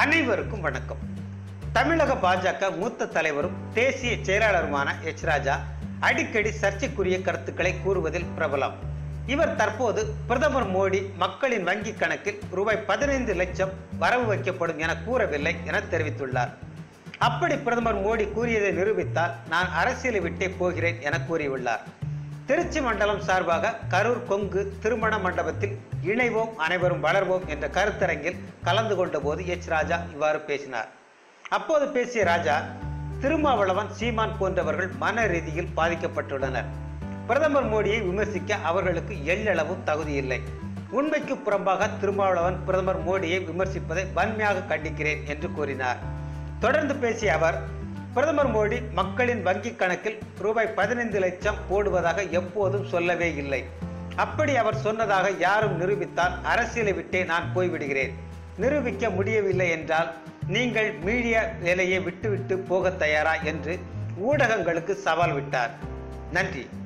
அனைவருக்கும் வணக்கம் தமிழக பாஜக மூத்த தலைவரும் தேசிய செயலாளருமான எச் ராஜா அடிக்கடி சர்ச்சைக்குரிய கருத்துக்களை கூறுவதில் பிரபலம் இவர் தற்போது பிரதமர் மோடி மக்களின் வங்கி கணக்கில் ரூபாய் பதினைந்து லட்சம் வரவு வைக்கப்படும் என கூறவில்லை என தெரிவித்துள்ளார் அப்படி பிரதமர் மோடி கூறியதை நிரூபித்தால் நான் அரசியலை விட்டே போகிறேன் என கூறியுள்ளார் திருச்சி மண்டலம் சார்பாக கரூர் கொங்கு திருமண மண்டபத்தில் இணைவோம் அனைவரும் வளர்வோம் என்ற கருத்தரங்கில் கலந்து கொண்ட போது எச் ராஜா இவ்வாறு பேசினார் அப்போது பேசிய ராஜா திருமாவளவன் சீமான் போன்றவர்கள் மன ரீதியில் பாதிக்கப்பட்டுள்ளனர் பிரதமர் மோடியை விமர்சிக்க அவர்களுக்கு எள்ளளவும் தகுதி இல்லை உண்மைக்கு புறம்பாக திருமாவளவன் பிரதமர் மோடியை விமர்சிப்பதை வன்மையாக கண்டிக்கிறேன் என்று கூறினார் தொடர்ந்து பேசிய அவர் பிரதமர் மோடி மக்களின் வங்கி கணக்கில் ரூபாய் பதினைந்து லட்சம் போடுவதாக எப்போதும் சொல்லவே இல்லை அப்படி அவர் சொன்னதாக யாரும் நிரூபித்தால் அரசியலை விட்டே நான் போய்விடுகிறேன் நிரூபிக்க முடியவில்லை என்றால் நீங்கள் மீடியா வேலையை விட்டுவிட்டு போக தயாரா என்று ஊடகங்களுக்கு சவால் விட்டார் நன்றி